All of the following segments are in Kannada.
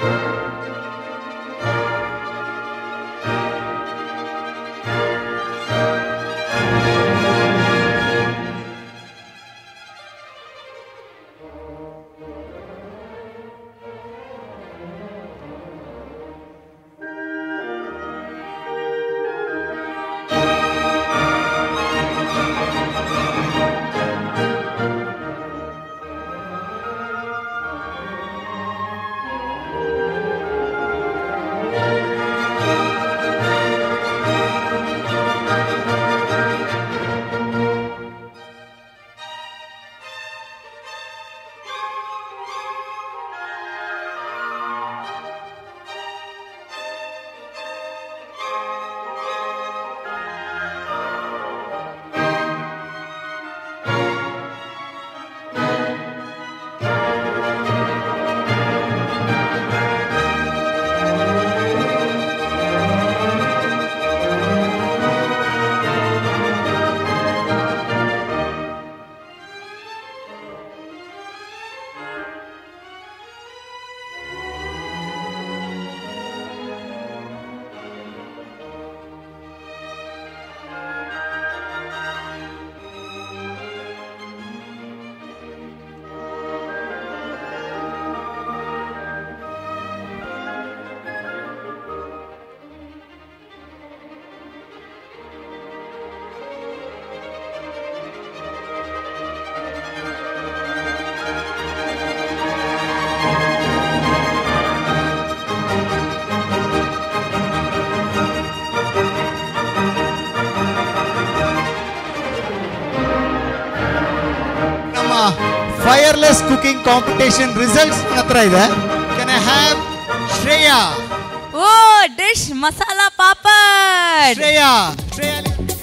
ನಮ್ಮ ಫೈರ್ಲೆಸ್ ಕುಕಿಂಗ್ ಕಾಂಪಿಟೇಷನ್ ರಿಸಲ್ಟ್ಸ್ ಹತ್ರ ಇದೆ can I have Shreya oh dish masala papad Shreya Shreya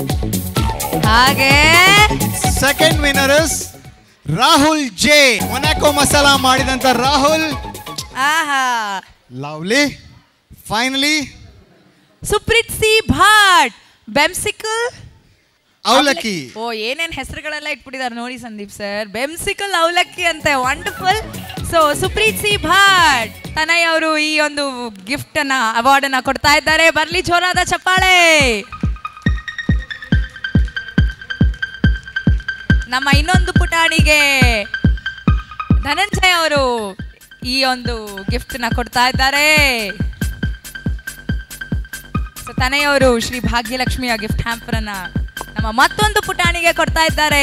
ಹಾಗೆ second winner is Rahul J Monaco masala ಮಾಡಿದಂತ ರಾಹುಲ್ ಆಹಾ lovely finally Supreeth C Bhat ಬೆಮ್ಸಿಕಲ್ ಅವಲಕ್ಕಿ ಓ ಏನೇನ್ ಹೆಸರುಗಳೆಲ್ಲ ಇಟ್ಬಿಟ್ಟಿದ್ದಾರೆ ನೋಡಿ ಸಂದೀಪ್ ಸರ್ ಬೆಮ್ಸಿಕಲ್ ಅವಲಕ್ಕಿ ಅಂತೆ wonderful so Supreeth C Bhat Tanay ಅವರು ಈ ಒಂದು ಗಿಫ್ಟ್ ಅನ್ನ ಅವಾರ್ಡ್ ಅನ್ನ ಕೊಡ್ತಾ ಇದ್ದಾರೆ ಬರ್ಲಿ ಜೋರಾದ ಚಪ್ಪಾಳೆ ನಮ್ಮ ಇನ್ನೊಂದು ಪುಟಾಣಿಗೆ ಧನಂಜಯ ಅವರು ಈ ಒಂದು ಗಿಫ್ಟ್ ನ ಕೊಡ್ತಾ ಇದ್ದಾರೆ ಸೊ ತನೆಯವರು ಶ್ರೀ ಭಾಗ್ಯಲಕ್ಷ್ಮಿಯ ಗಿಫ್ಟ್ ಹ್ಯಾಂಪರ್ ಅನ್ನ ನಮ್ಮ ಮತ್ತೊಂದು ಪುಟಾಣಿಗೆ ಕೊಡ್ತಾ ಇದ್ದಾರೆ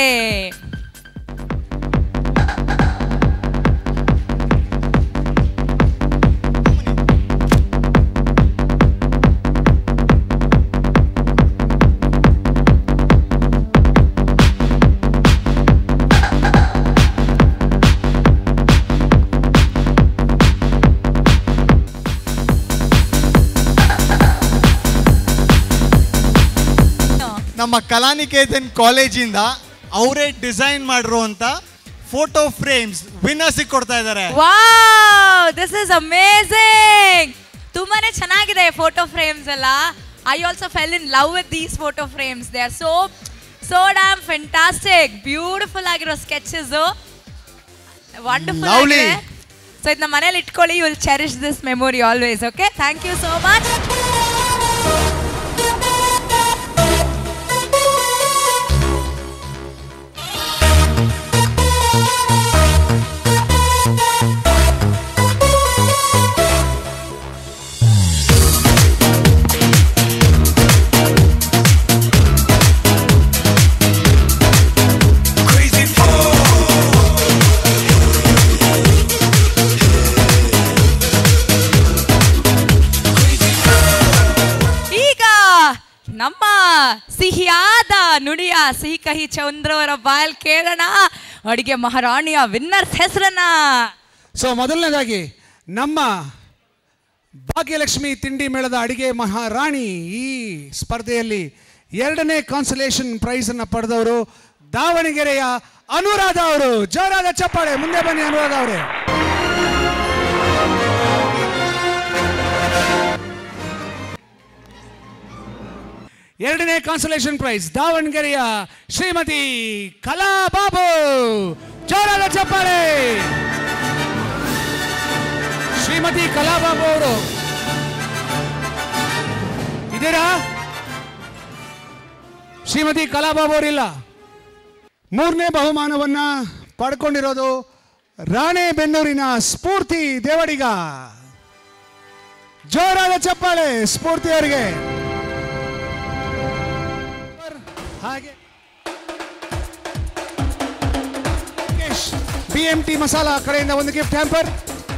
ನಮ್ಮ ಕಲಾನಿಕೇತನ್ ಕಾಲೇಜಿಂದ ಅವರೇ ಡಿಸೈನ್ ಮಾಡಿರುವಂತ ಫೋಟೋ ಫ್ರೇಮ್ಸ್ ವಿನ್ನರ್ಸ್ ಕೊಡ್ತಾ ಇದ್ದಾರೆ ವಾವ್ ದಿಸ್ ಇಸ್ ಅಮೇಝಿಂಗ್ ತುಂಬಾನೇ ಚೆನ್ನಾಗಿದೆ ಫೋಟೋ ಫ್ರೇಮ್ಸ್ ಎಲ್ಲ I also fell in love with these photo frames they are so so damn fantastic beautiful ಆಗಿರೋ ಸ್ಕೆಚಸ್ ವಂಡರ್ಫುಲ್ Lovely. ಆಗಿದೆ ಸೊ ಇದನ್ನ ಮನೇಲಿ ಇಟ್ಕೊಳ್ಳಿ you will cherish this memory always okay thank you so much ಈಗ ನಮ್ಮ ಸಿಹಿಯಾದ ನುಡಿಯ ಸಿಹಿ ಕಹಿ ಚಂದ್ರವರ ಬಾಯಲ್ ಕೇಳೋಣ ಅಡಿಗೆ ಮಹಾರಾಣಿಯ ವಿನ್ನರ್ಸ್ ಹೆಸರನ್ನ ಸೊ ಮೊದಲನೇದಾಗಿ ನಮ್ಮ ಭಾಗ್ಯಲಕ್ಷ್ಮಿ ತಿಂಡಿ ಮೇಳದ ಅಡಿಗೆ ಮಹಾರಾಣಿ ಈ ಸ್ಪರ್ಧೆಯಲ್ಲಿ ಎರಡನೇ ಕಾನ್ಸಲೇಷನ್ ಪ್ರೈಸ್ ಅನ್ನ ಪಡೆದವರು ದಾವಣಗೆರೆಯ ಅನುರಾಧ ಅವರು ಜೋರಾದ ಚಪ್ಪಾಳೆ ಮುಂದೆ ಬನ್ನಿ ಅನುರಾಧ ಅವರೇ ಎರಡನೇ ಕಾನ್ಸಲೇಷನ್ ಪ್ರೈಸ್ ದಾವಣಗೆರೆಯ ಶ್ರೀಮತಿ ಕಲಾ ಬಾಬು ಜೋರಾದ ಚಪ್ಪಾಳೆ ಶ್ರೀ ಶ್ರೀಮತಿ ಕಲಾಬಾಬು ಅವರು ಇದ್ದೀರಾ ಶ್ರೀಮತಿ ಕಲಾಬಾಬು ಅವರಿಲ್ಲ ಮೂರನೇ ಬಹುಮಾನವನ್ನ ಪಡ್ಕೊಂಡಿರೋದು ರಾಣೆಬೆನ್ನೂರಿನ ಸ್ಫೂರ್ತಿ ದೇವಡಿಗ ಜೋರಾದ ಚಪ್ಪಾಳೆ ಸ್ಫೂರ್ತಿ ಅವರಿಗೆ ಹಾಗೆ ಬಿ ಎಂ ಟಿ ಮಸಾಲಾ ಕಡೆಯಿಂದ ಒಂದು ಗಿಫ್ಟ್ ಹ್ಯಾಂಪರ್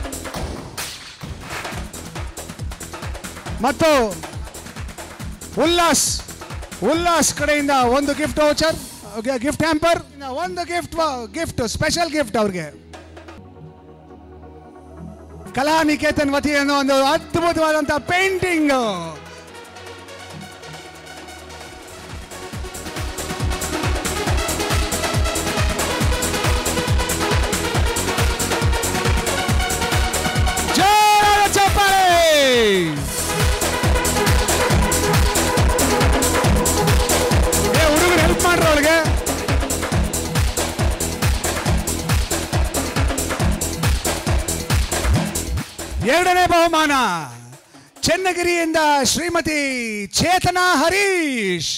ಮತ್ತು ಉಲ್ಲಾಸ್ ಉಲ್ಲಾಸ್ ಕಡೆಯಿಂದ ಒಂದು ಗಿಫ್ಟ್ ವೌಚರ್ ಗಿಫ್ಟ್ ಹ್ಯಾಂಪರ್ ಒಂದು ಗಿಫ್ಟ್ ಗಿಫ್ಟ್ ಸ್ಪೆಷಲ್ ಗಿಫ್ಟ್ ಅವ್ರಿಗೆ ಕಲಾ ನಿಕೇತನ್ ವತಿಯಿಂದ ಒಂದು ಅದ್ಭುತವಾದಂತ ಪೇಂಟಿಂಗ್ ಜೋರಾದ ಚಪ್ಪಾಳೆ ಏ ಹುಡುಗರು ಹೆಲ್ಪ್ ಮಾಡ್ರ ಅವಳಿಗೆ ಎರಡನೇ ಬಹುಮಾನ ಚೆನ್ನಗಿರಿಯಿಂದ ಶ್ರೀಮತಿ ಚೇತನಾ ಹರೀಶ್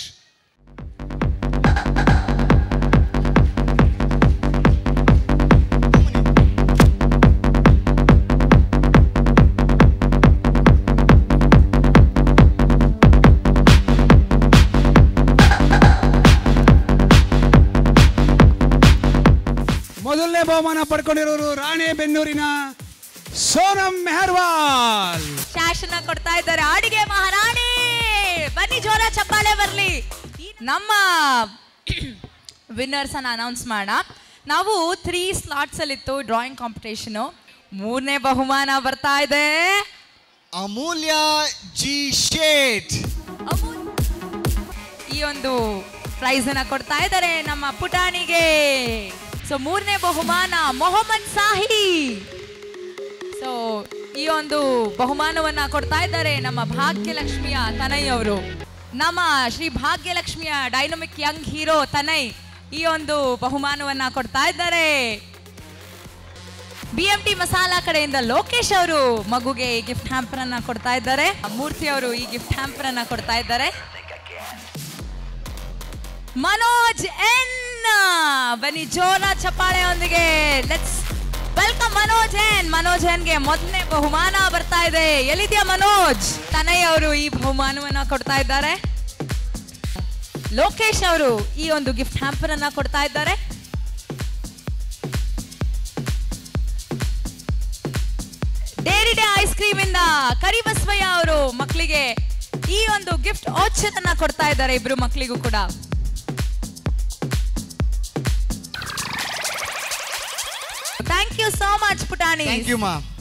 ಮೊದಲನೇ ಬಹುಮಾನ ಪಡ್ಕೊಂಡಿರೋರು ರಾಣೆಬೆನ್ನೂರಿನ ಸೋನಂ ಮೆಹರ್ವಾಲ್ ಶಾಸನ ಕೊಡ್ತಾ ಇದ್ದಾರೆ ಅಡಿಗೆ ಮಹಾರಾಣಿ ಬನ್ನಿ ಜೋರ ಚಪ್ಪಾಳೆ ಬರ್ಲಿ ನಮ್ಮ ವಿನ್ನರ್ಸ್ ಅನ್ನ ಅನೌನ್ಸ್ ಮಾಡೋಣ ನಾವು ತ್ರೀ ಸ್ಲಾಟ್ಸ್ ಅಲ್ಲಿ ಇತ್ತು ಡ್ರಾಯಿಂಗ್ ಕಾಂಪಿಟೇಷನ್ ಮೂರನೇ ಬಹುಮಾನ ಬರ್ತಾ ಇದೆ ಅಮೂಲ್ಯ ಜಿ ಶೇಟ್ ಅಮೂಲ್. ಈ ಒಂದು ಪ್ರೈಸ್ ಅನ್ನ ಕೊಡ್ತಾ ಇದ್ದಾರೆ ನಮ್ಮ ಪುಟಾಣಿಗೆ ಸೊ ಮೂರನೇ ಬಹುಮಾನ ಮೊಹಮ್ಮದ್ ಸಾಹಿ ಸೊ ಈ ಒಂದು ಬಹುಮಾನವನ್ನ ಕೊಡ್ತಾ ಇದ್ದಾರೆ ನಮ್ಮ ಭಾಗ್ಯಲಕ್ಷ್ಮಿಯ ತನೈ ಅವರು ನಮ್ಮ ಶ್ರೀ ಭಾಗ್ಯಲಕ್ಷ್ಮಿಯ ಡೈನಮಿಕ್ ಯಂಗ್ ಹೀರೋ ತನೈ ಈ ಒಂದು ಬಹುಮಾನವನ್ನ ಕೊಡ್ತಾ ಇದ್ದಾರೆ ಬಿ ಎಂ ಟಿ ಮಸಾಲಾ ಕಡೆಯಿಂದ ಲೋಕೇಶ್ ಅವರು ಮಗುಗೆ ಈ ಗಿಫ್ಟ್ ಹ್ಯಾಂಪರ್ ಅನ್ನ ಕೊಡ್ತಾ ಇದ್ದಾರೆ ಮೂರ್ತಿ ಅವರು ಈ ಗಿಫ್ಟ್ ಹ್ಯಾಂಪರ್ ಅನ್ನ ಕೊಡ್ತಾ ಇದ್ದಾರೆ ಮನೋಜ್ ಎನ್ ಬನ್ನಿ ಜೋರ ಚಪ್ಪಾಳೆಯೊಂದಿಗೆ let's welcome Manoj N Manoj ಎನ್ಗೆ ಮೊದಲನೇ ಬಹುಮಾನ ಬರ್ತಾ ಇದೆ ಎಲ್ಲಿದ್ಯಾ ಮನೋಜ್ ತನಯ್ ಅವರು ಈ ಬಹುಮಾನವನ್ನ ಕೊಡ್ತಾ ಇದ್ದಾರೆ ಲೋಕೇಶ್ ಅವರು ಈ ಒಂದು ಗಿಫ್ಟ್ ಹ್ಯಾಂಪರ್ ಅನ್ನ ಕೊಡ್ತಾ ಇದ್ದಾರೆ ಡೇರಿ ಡೇ ಐಸ್ ಕ್ರೀಮ್ ಇಂದ ಕರಿಬಸವಯ್ಯ ಅವರು ಮಕ್ಕಳಿಗೆ ಈ ಒಂದು ಗಿಫ್ಟ್ ಔಷಧನ ಕೊಡ್ತಾ ಇದ್ದಾರೆ ಇಬ್ರು ಮಕ್ಕಳಿಗೂ ಕೂಡ ಥ್ಯಾಂಕ್ ಯು ಸೋ ಮಚ್ ಪುಟಾಣಿ ಥ್ಯಾಂಕ್ ಯು ಮಾ